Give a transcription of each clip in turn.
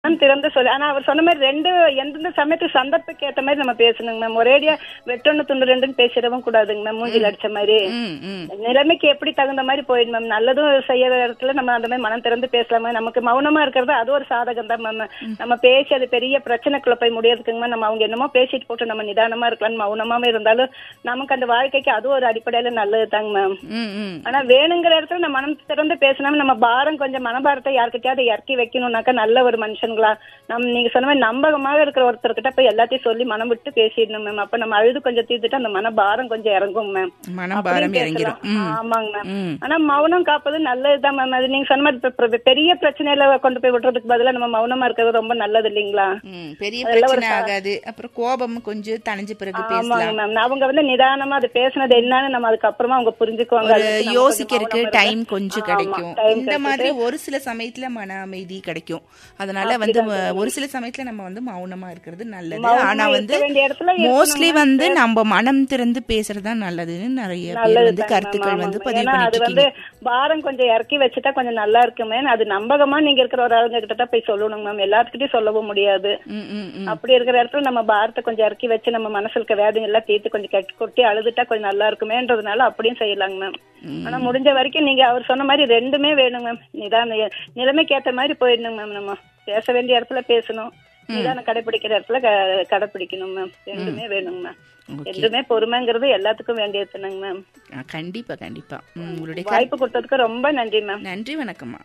மனம் திறந்து சொல்லி ஆனா அவர் சொன்ன மாதிரி ரெண்டு எந்தெந்த சமயத்துக்கு சந்தர்ப்பக்கு ஏத்த மாதிரி நம்ம பேசணுங்க மேம் ஒரேடியா வெட்டொன்னு துண்டு ரெண்டுன்னு பேசிடவும் கூடாதுங்க மேம் மூஞ்சில அடிச்ச மாதிரி ம் ம் நிலைமைக்கு எப்படி தகுந்த மாதிரி போயிடும் மேம் நல்லதும் செய்யற இடத்துல நம்ம அந்த மாதிரி மனம் திறந்து பேசலாமா நமக்கு மௌனமா இருக்கிறது அது ஒரு சாதகம் தான் மேம் நம்ம பேசி அது பெரிய பிரச்சனைக்குள்ள போய் முடியறதுக்குங்க மேம் நம்ம அவங்க என்னமோ பேசிட்டு போட்டு நம்ம நிதானமா இருக்கலாம் மௌனமாவே இருந்தாலும் நமக்கு அந்த வாழ்க்கைக்கு அது ஒரு அடிப்படையில நல்லது தாங்க மேம் ம் ம் ஆனா வேணுங்கிற இடத்துல நம்ம மனம் திறந்து பேசினா நம்ம பாரம் கொஞ்சம் மனபாரத்தை யார்கிட்டயாவது இறக்கி வைக்கணும்னாக்கா நல்ல ஒரு மனுஷங்களா நம்ம நீங்க சொன்ன மாதிரி நம்பகமாக இருக்கிற ஒருத்தர்கிட்ட போய் எல்லாத்தையும் சொல்லி மனம் விட்டு பேசிடணும் மேம் அப்ப நம்ம அழுது கொஞ்சம் தீர்த்துட்டு அந்த மன பாரம் கொஞ்சம் இறங்கும் மேம் மனம் பாரம் அப்படியும் இறங்கிடும் பேசலாம். ம் ஆமாங்க மேம் ம் ஆனா மௌனம் காப்பது நல்லதுதான் மேம் அது நீங்க சொன்ன மாதிரி இப்ப பெ- பெரிய பிரச்சனையில கொண்டு போய் விடுறதுக்கு பதிலா நம்ம மௌனமா இருக்கிறது ரொம்ப நல்லது இல்லைங்களா ம் பெரிய அதெல்லாம் ஒரு பிரச்சனை ஆகாது அப்புறம் கோபம் கொஞ்சம் தணிஞ்ச பிறகு ஆமாங்க பேசலாம் மேம் அவங்க வந்து நிதானமா அது பேசுனது என்னன்னு நம்ம அதுக்கப்புறமா அவங்க புரிஞ்சுக்குவாங்க ஒரு அதை வச்சு நம்ம கொஞ்சம் யோசிக்கிறதுக்கு மௌனமா டைம் இருந்தா- கொஞ்சம் ஆமா, கிடைக்கும் time இந்த கிடைச்சிட்டு- மாதிரி ஒரு சில சமயத்துல மன அமைதி கிடைக்கும் அதனால வந்து ஒரு சில சமயத்துல நம்ம வந்து மௌனமா இருக்கிறது நல்லது மௌனமா ஆனா இருக்க வந்து வேண்டிய இடத்துல இருக்கணும் மோஸ்ட்லி வந்து நம்ம மனம் திறந்து பேசுறதா நல்லதுன்னு நிறைய பேர் வந்து நல்லதுதாங்க கருத்துக்கள் மேம், வந்து ஆமாங்க. பதிவு ஏன்னா அது பண்ணிட்டு வந்து இருக்கீங்க பாரம் கொஞ்சம் இறக்கி வச்சுட்டா கொஞ்சம் நல்லா இருக்குமே அது நம்பகமா நீங்க இருக்கிற ஒரு ஆளுங்க கிட்ட தான் போய் சொல்லணும் மேம் எல்லாத்துக்கிட்டையும் சொல்லவும் முடியாது ம் ம் ம் அப்படி இருக்கிற இடத்துல நம்ம பாரத்தை கொஞ்சம் இறக்கி வச்சு நம்ம மனசுல இருக்க வேதனை எல்லாம் தீர்த்து கொஞ்சம் கெட்டு கொட்டி அழுதுட்டா கொஞ்சம் நல்லா இருக்குமேன்றதுனால அப்படியும் செய்யலாங்க மேம் ஆனா முடிஞ்ச வரைக்கும் நீங்க அவர் சொன்ன மாதிரி ரெண்டுமே வேணும் மேம் நிதான நிலைமைக்கு ஏத்த மாதிரி போயிடணும் மேம் நம்ம பேச வேண்டிய இடத்துல பேசணும் நிதானம் கடைபிடிக்கிற இடத்துல க- கடைபிடிக்கணும் மேம் ரெண்டுமே வேணுங்க மேம் ஓகே ரெண்டுமே பொறுமைங்கிறது எல்லாத்துக்கும் வேண்டியது தானங்க மேம் கண்டிப்பா கண்டிப்பா ம், உங்களுடைய கரு- வாய்ப்பு கொடுத்ததுக்கு ரொம்ப நன்றி மேம் நன்றி வணக்கம்மா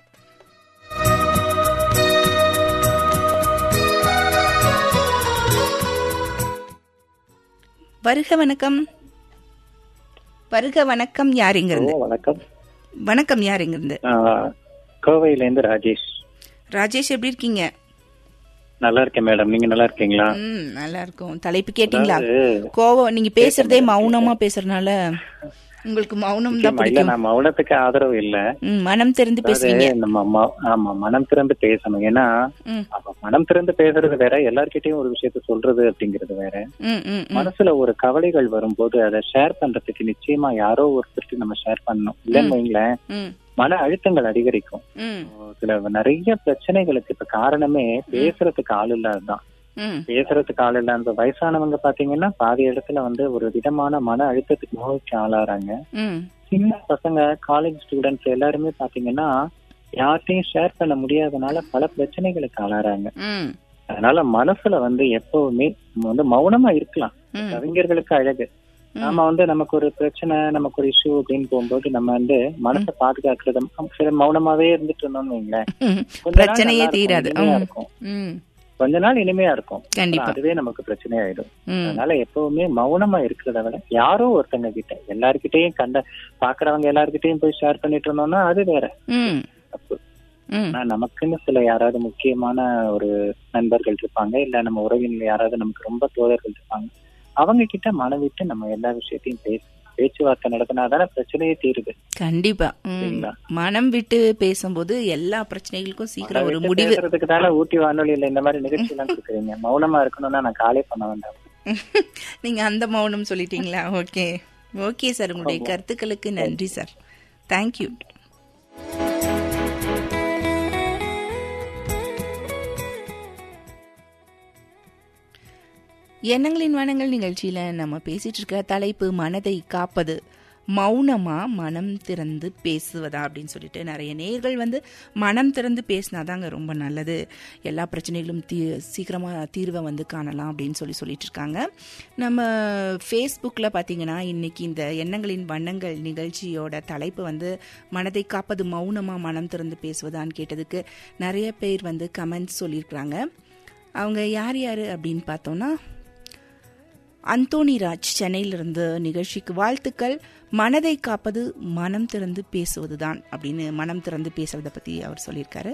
வருக வணக்கம் வருக வணக்கம் யார் இங்க இருந்து ஹலோ வணக்கம் வணக்கம் யார் இங்க இருந்து நான் கோவையிலேருந்து ராஜேஷ் ராஜேஷ் எப்படி இருக்கீங்க நல்லா இருக்கேன் மேடம் நீங்க நல்லா இருக்கீங்களா ம் நல்லா இருக்கும் தலைப்பு கேட்டீங்களா அதாவது, கோவம் நீங்க பேசுறதே மௌனமா பேசுறதுனால உங்களுக்கு மௌனம் தான் இல்ல பிடிக்கும் நான் மௌனத்துக்கு ஆதரவு இல்ல ம், மனம் திறந்து பேசுவீங்க அதாவது நம்ம ம- ஆமா மனம் திறந்து பேசணும் ஏன்னா ம் அப்ப மனம் திறந்து பேசுறது வேற எல்லார்கிட்டயும் ஒரு விஷயத்த சொல்றது அப்படிங்கிறது வேற ம் ம் ம் மனசுல ஒரு கவலைகள் வரும்போது அதை ஷேர் பண்றதுக்கு நிச்சயமா யாரோ ஒருத்தருக்கு நம்ம ஷேர் பண்ணணும் இல்லைன்னு வைங்களேன் ம் மன அழுத்தங்கள் அதிகரிக்கும் ம் சில நிறைய பிரச்சனைகளுக்கு இப்ப காரணமே பேசுறதுக்கு ஆள் இல்லாததான் ம் பேசுறதுக்கு ஆள் இல்ல அந்த வயசானவங்க பாத்தீங்கன்னா பாதி இடத்துல வந்து ஒரு விதமான மன அழுத்தத்துக்கு நோய்க்கு ஆளாறாங்க ம் சின்ன பசங்க காலேஜ் ஸ்டூடெண்ட்ஸ் எல்லாருமே பாத்தீங்கன்னா யார்கிட்டயும் ஷேர் பண்ண முடியாதனால பல பிரச்சனைகளுக்கு ஆளாறாங்க ம் அதனால மனசுல வந்து எப்பவுமே நம்ம வந்து மௌனமா இருக்கலாம் ம் கவிஞர்களுக்கு அழகு நாம வந்து நமக்கு ஒரு பிரச்சனை நமக்கு ஒரு இஷ்யூ அப்படின்னு போகும்போது நம்ம வந்து மனசை பாதுகாக்கிறது சரி மௌனமாவே இருந்துட்டு இருந்தோம்னு வைங்களேன் ம். கொஞ்ச நாள் பிரச்சனையே நல்லா இருக்கும், தீராது இனிமையா ம். இருக்கும் ம் கொஞ்ச நாள் இனிமையா இருக்கும் கண்டிப்பா அதுவே நமக்கு பிரச்சனை ஆயிடும் ம் அதனால எப்பவுமே மௌனமா இருக்கிறத விட யாரோ ஒருத்தங்க கிட்ட எல்லார்கிட்டயும் கண்ட பாக்குறவங்க எல்லார்கிட்டயும் போய் ஷேர் பண்ணிட்டு இருந்தோம்னா அது வேற ம் தப்பு ம் ஆனா நமக்குன்னு சில யாராவது முக்கியமான ஒரு நண்பர்கள் இருப்பாங்க இல்ல நம்ம உறவினர் யாராவது நமக்கு ரொம்ப தோழர்கள் இருப்பாங்க அவங்க கிட்ட மனவிட்டு நம்ம எல்லா விஷயத்தையும் பேச பேச்சுவார்த்தை நடத்தினாதானே பிரச்சனையே தீருது கண்டிப்பா ம். சரிங்களா? மனம் விட்டு பேசும்போது எல்லா பிரச்சனைகளுக்கும் சீக்கிரம் ஒரு மனவிட்டு முடிவு பேசுறதுக்கு தானே ஊட்டி வானொலியில இந்த மாதிரி நிகழ்ச்சி எல்லாம் கொடுக்குறீங்க மௌனமா இருக்கணும்னா நான் காலே பண்ண வேண்டாம் நீங்க அந்த மௌனம் சொல்லிட்டீங்களா ஓகே ஓகே சார் உங்களுடைய கருத்துக்களுக்கு நன்றி சார் தேங்க்யூ எண்ணங்களின் வனங்கள் நிகழ்ச்சியில நம்ம பேசிட்டு இருக்க தலைப்பு மனதை காப்பது மௌனமா மனம் திறந்து பேசுவதா அப்படின்னு சொல்லிட்டு நிறைய நேர்கள் வந்து மனம் திறந்து பேசினாதாங்க ரொம்ப நல்லது எல்லா பிரச்சனைகளும் தீ சீக்கிரமாக தீர்வை வந்து காணலாம் அப்படின்னு சொல்லி சொல்லிட்டு இருக்காங்க நம்ம ஃபேஸ்புக்கில் பார்த்தீங்கன்னா இன்னைக்கு இந்த எண்ணங்களின் வண்ணங்கள் நிகழ்ச்சியோட தலைப்பு வந்து மனதை காப்பது மௌனமா மனம் திறந்து பேசுவதான்னு கேட்டதுக்கு நிறைய பேர் வந்து கமெண்ட்ஸ் சொல்லியிருக்கிறாங்க அவங்க யார் யார் அப்படின்னு பார்த்தோன்னா அந்தோணி ராஜ் சென்னையிலிருந்து நிகழ்ச்சிக்கு வாழ்த்துக்கள் மனதை காப்பது மனம் திறந்து பேசுவதுதான் அப்படின்னு மனம் திறந்து பேசுறத பத்தி அவர் சொல்லியிருக்காரு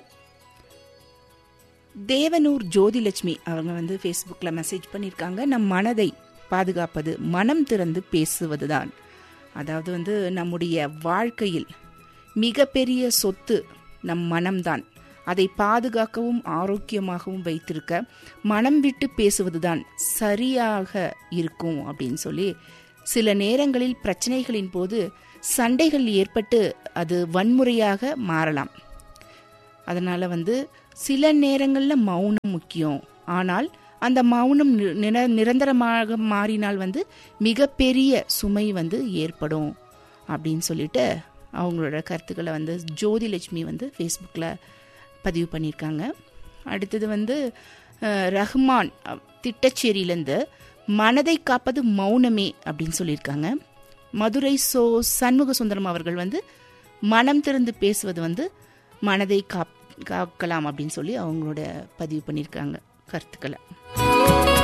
தேவனூர் ஜோதிலட்சுமி அவங்க வந்து ஃபேஸ்புக்கில் மெசேஜ் பண்ணியிருக்காங்க நம் மனதை பாதுகாப்பது மனம் திறந்து பேசுவதுதான் அதாவது வந்து நம்முடைய வாழ்க்கையில் மிகப்பெரிய சொத்து நம் மனம்தான் அதை பாதுகாக்கவும் ஆரோக்கியமாகவும் வைத்திருக்க மனம் விட்டு பேசுவதுதான் சரியாக இருக்கும் அப்படின்னு சொல்லி சில நேரங்களில் பிரச்சனைகளின் போது சண்டைகள் ஏற்பட்டு அது வன்முறையாக மாறலாம் அதனால வந்து சில நேரங்களில் மௌனம் முக்கியம் ஆனால் அந்த மௌனம் நி- நிர- நிரந்தரமாக மாறினால் வந்து மிகப்பெரிய சுமை வந்து ஏற்படும் அப்படின்னு சொல்லிட்டு அவங்களோட கருத்துக்களை வந்து ஜோதிலட்சுமி வந்து ஃபேஸ்புக்கில் பதிவு பண்ணியிருக்காங்க அடுத்தது வந்து அஹ், ரஹ்மான் அஹ், திட்டச்சேரியிலேருந்து மனதை காப்பது மௌனமே அப்படின்னு சொல்லியிருக்காங்க மதுரை சோ சண்முக சுந்தரம் அவர்கள் வந்து மனம் திறந்து பேசுவது வந்து மனதை காப் காக்கலாம் அப்படின்னு சொல்லி அவங்களோட பதிவு பண்ணியிருக்காங்க கருத்துக்களை